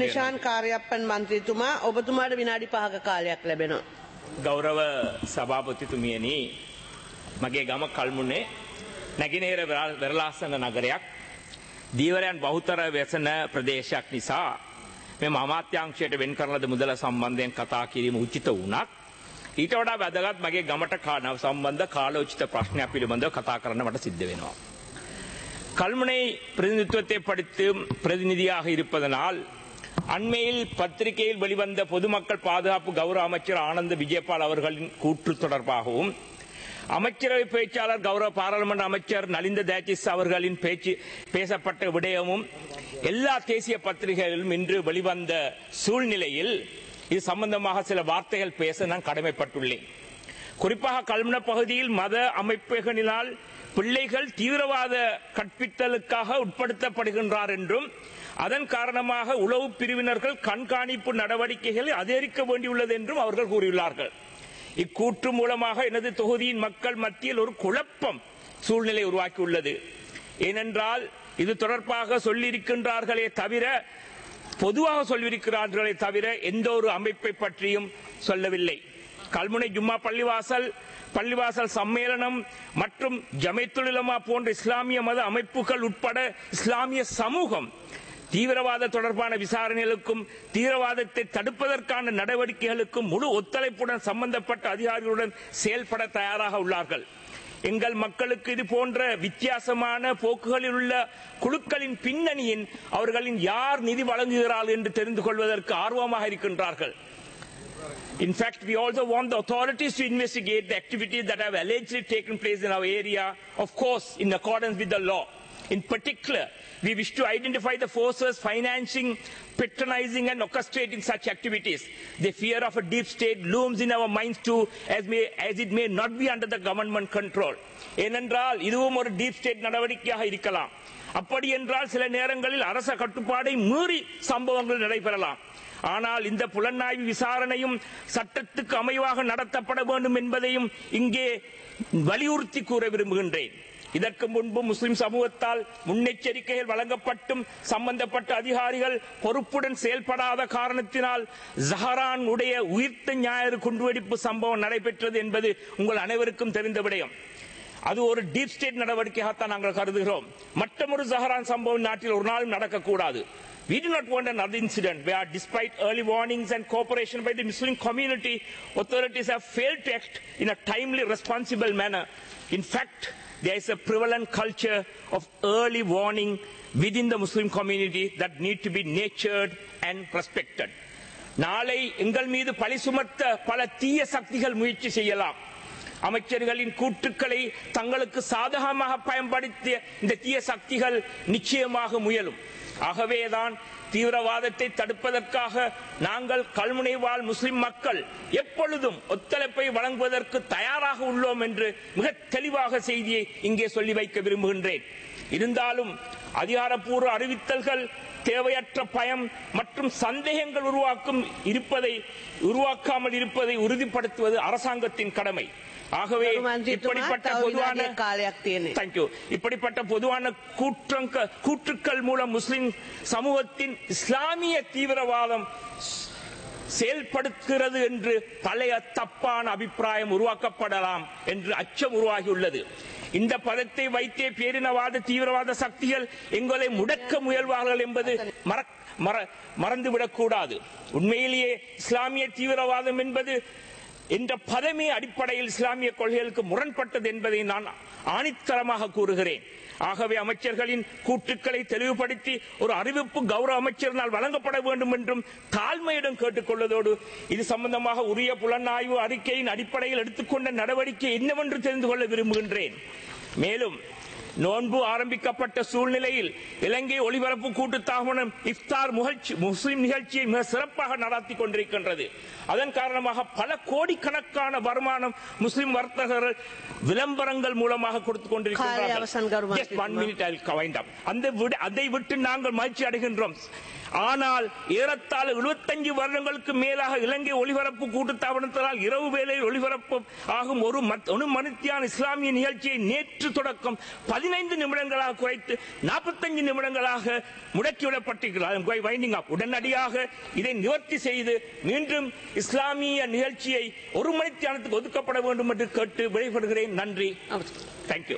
දේශාන් කාර්යප්පන් මන්ත්‍රීතුමා ඔබතුමාට විනාඩි පහක කාලයක් ලැබෙනවා. ගෞරව සභාපතිතුමියනි මගේ ගම කල්මුණේ නැගිනේර වෙරලාසන නගරයක් දීවරයන් බෞතර වැසන ප්‍රදේශයක් නිසා මෙම අමාත්‍යංශයට වෙන් කරලද මුදල සම්බන්ධයෙන් කතා කිරීම උචිත වුණත් ඊට වඩා වැදගත් මගේ ගමට කානව සම්බන්ධ කාලෝචිත ප්‍රශ්නයක් පිළිබඳව කතා කරන්න මට සිද්ධ වෙනවා. கல்முனை பிரதிநிதித்துவத்தை படித்தும் பிரதிநிதியாக இருப்பதனால் அண்மையில் பத்திரிகையில் வெளிவந்த பொதுமக்கள் பாதுகாப்பு கௌரவ அமைச்சர் ஆனந்த விஜயபால் அவர்களின் கூற்று தொடர்பாகவும் அமைச்சரவை பேச்சாளர் கௌரவ பாராளுமன்ற அமைச்சர் நலிந்த தேஜிஸ் அவர்களின் பேச்சு பேசப்பட்ட விடயமும் எல்லா தேசிய பத்திரிகைகளிலும் இன்று வெளிவந்த சூழ்நிலையில் இது சம்பந்தமாக சில வார்த்தைகள் பேச நான் கடமைப்பட்டுள்ளேன் குறிப்பாக கல்முன பகுதியில் மத அமைப்புகளினால் பிள்ளைகள் தீவிரவாத கற்பித்தலுக்காக உட்படுத்தப்படுகின்றார் என்றும் அதன் காரணமாக உளவு பிரிவினர்கள் கண்காணிப்பு நடவடிக்கைகளை அதிகரிக்க வேண்டியுள்ளது என்றும் அவர்கள் கூறியுள்ளார்கள் இக்கூற்று மூலமாக எனது தொகுதியின் மக்கள் மத்தியில் ஒரு குழப்பம் சூழ்நிலை உருவாக்கியுள்ளது ஏனென்றால் இது தொடர்பாக சொல்லியிருக்கின்றார்களே தவிர பொதுவாக சொல்லியிருக்கிறார்களே தவிர எந்த ஒரு அமைப்பை பற்றியும் சொல்லவில்லை கல்முனை ஜும்மா பள்ளிவாசல் பள்ளிவாசல் சம்மேளனம் மற்றும் ஜமைத்துலமா போன்ற இஸ்லாமிய மத அமைப்புகள் உட்பட இஸ்லாமிய சமூகம் தீவிரவாத தொடர்பான விசாரணைகளுக்கும் தீவிரவாதத்தை தடுப்பதற்கான நடவடிக்கைகளுக்கும் முழு ஒத்துழைப்புடன் சம்பந்தப்பட்ட அதிகாரிகளுடன் செயல்பட தயாராக உள்ளார்கள் எங்கள் மக்களுக்கு இது போன்ற வித்தியாசமான போக்குகளில் உள்ள குழுக்களின் பின்னணியின் அவர்களின் யார் நிதி வழங்குகிறார்கள் என்று தெரிந்து கொள்வதற்கு ஆர்வமாக இருக்கின்றார்கள் In fact, we also want the authorities to investigate the activities that have allegedly taken place in our area, of course, in accordance with the law. In particular, we wish to identify the forces financing, patronizing and orchestrating such activities. The fear of a deep state looms in our minds too, as, may, as it may not be under the government control. ஏனென்றால் இதுவும் ஒரு deep state நடவடிக்கையாக இருக்கலாம் அப்படி என்றால் சில நேரங்களில் அரச கட்டுப்பாடை மீறி சம்பவங்கள் நடைபெறலாம் ஆனால் இந்த புலனாய்வு விசாரணையும் சட்டத்துக்கு அமைவாக நடத்தப்பட வேண்டும் என்பதையும் இங்கே வலியுறுத்தி கூற விரும்புகின்றேன் இதற்கு முன்பு முஸ்லிம் சமூகத்தால் முன்னெச்சரிக்கைகள் வழங்கப்பட்டும் சம்பந்தப்பட்ட அதிகாரிகள் பொறுப்புடன் செயல்படாத காரணத்தினால் ஜஹரான் உடைய உயிர்த்த ஞாயிறு குண்டுவெடிப்பு சம்பவம் நடைபெற்றது என்பது உங்கள் அனைவருக்கும் தெரிந்த விடயம் அது ஒரு டீப் ஸ்டேட் நடவடிக்கையாகத்தான் நாங்கள் கருதுகிறோம் மற்றொரு ஜஹரான் சம்பவம் நாட்டில் ஒரு நாளும் நடக்கக்கூடாது We do not want another incident where, despite early warnings and cooperation by the Muslim community, authorities have failed to act in a timely, responsible manner. In fact, there is a prevalent culture of early warning within the Muslim community that need to be nurtured and respected. நாளை எங்கள் மீது பழி சுமத்த பல தீய சக்திகள் முயற்சி செய்யலாம் அமைச்சர்களின் கூற்றுக்களை தங்களுக்கு சாதகமாக பயன்படுத்திய இந்த தீய சக்திகள் நிச்சயமாக முயலும் ஆகவேதான் தீவிரவாதத்தை தடுப்பதற்காக நாங்கள் கல்முனை வாழ் முஸ்லிம் மக்கள் எப்பொழுதும் ஒத்துழைப்பை வழங்குவதற்கு தயாராக உள்ளோம் என்று மிக தெளிவாக செய்தியை இங்கே சொல்லி வைக்க விரும்புகின்றேன் இருந்தாலும் அதிகாரப்பூர்வ அறிவித்தல்கள் தேவையற்ற பயம் மற்றும் சந்தேகங்கள் உருவாக்கும் இருப்பதை உருவாக்காமல் இருப்பதை உறுதிப்படுத்துவது அரசாங்கத்தின் கடமை ஆகவே இப்படிப்பட்ட பொதுவான කාලයක් තියෙන්නේ. தேங்க்யூ இப்படிப்பட்ட பொதுவான கூற்றங்க கூற்றுக்கள் மூலம் முஸ்லிம் சமூகத்தின் இஸ்லாமிய தீவிரவாதம் செயல்படுத்துகிறது என்று பழைய தப்பான அபிப்பிராயம் உருவாக்கப்படலாம் என்று அச்சம் உருவாகியுள்ளது இந்த பதத்தை வைத்தே பேரினவாத தீவிரவாத சக்திகள் எங்களை முடக்க முயல்வார்கள் என்பது மறக்- மற- மறந்துவிடக்கூடாது உண்மையிலேயே இஸ்லாமிய தீவிரவாதம் என்பது என்ற பதமே அடிப்படையில் இஸ்லாமிய கொள்கைகளுக்கு முரண்பட்டது என்பதை நான் ஆணித்தரமாக கூறுகிறேன் ஆகவே அமைச்சர்களின் கூற்றுக்களை தெளிவுபடுத்தி ஒரு அறிவிப்பு கௌரவ அமைச்சரினால் வழங்கப்பட வேண்டும் என்றும் தாழ்மையிடம் கேட்டுக்கொள்வதோடு இது சம்பந்தமாக உரிய புலனாய்வு அறிக்கையின் அடிப்படையில் எடுத்துக்கொண்ட நடவடிக்கை என்னவென்று தெரிந்து கொள்ள விரும்புகின்றேன் மேலும் நோன்பு ஆரம்பிக்கப்பட்ட சூழ்நிலையில் இலங்கை ஒளிபரப்பு கூட்டுத்தாபனம் இஃப்தார் முகழ்ச்சி முஸ்லிம் நிகழ்ச்சியை மிக சிறப்பாக நடத்தி கொண்டிருக்கின்றது அதன் காரணமாக பல கோடிக்கணக்கான வருமானம் முஸ்லிம் வர்த்தகர்கள் விளம்பரங்கள் மூலமாக கொடுத்துக் காலை அவசான் கருமா கொண்டிருக்கிறார்கள் Just one minute, I'll wind up. அந்த விட- அதை விட்டு நாங்கள் மகிழ்ச்சி அடைகின்றோம் ஆனால் ஏறத்தாழ 75 வருடங்களுக்கு மேலாக இலங்கை ஒளிபரப்பு கூட்டுத்தாபனத்தினால் இரவு வேளையில் ஒளிபரப்பு ஆகும் ஒரு மத்- ஒரு மணித்தியான இஸ்லாமிய நிகழ்ச்சியை நேற்று தொடக்கம் பதினைந்து நிமிடங்களாக குறைத்து 45 நிமிடங்களாக முடக்கிவிடப்பட்டிருக்கிறார் வைண்டிங் அப் உடனடியாக இதை நிவர்த்தி செய்து மீண்டும் இஸ்லாமிய நிகழ்ச்சியை ஒரு மணித்தியானத்துக்கு ஒதுக்கப்பட வேண்டும் என்று கேட்டு விடைபெறுகிறேன் நன்றி தேங்க்யூ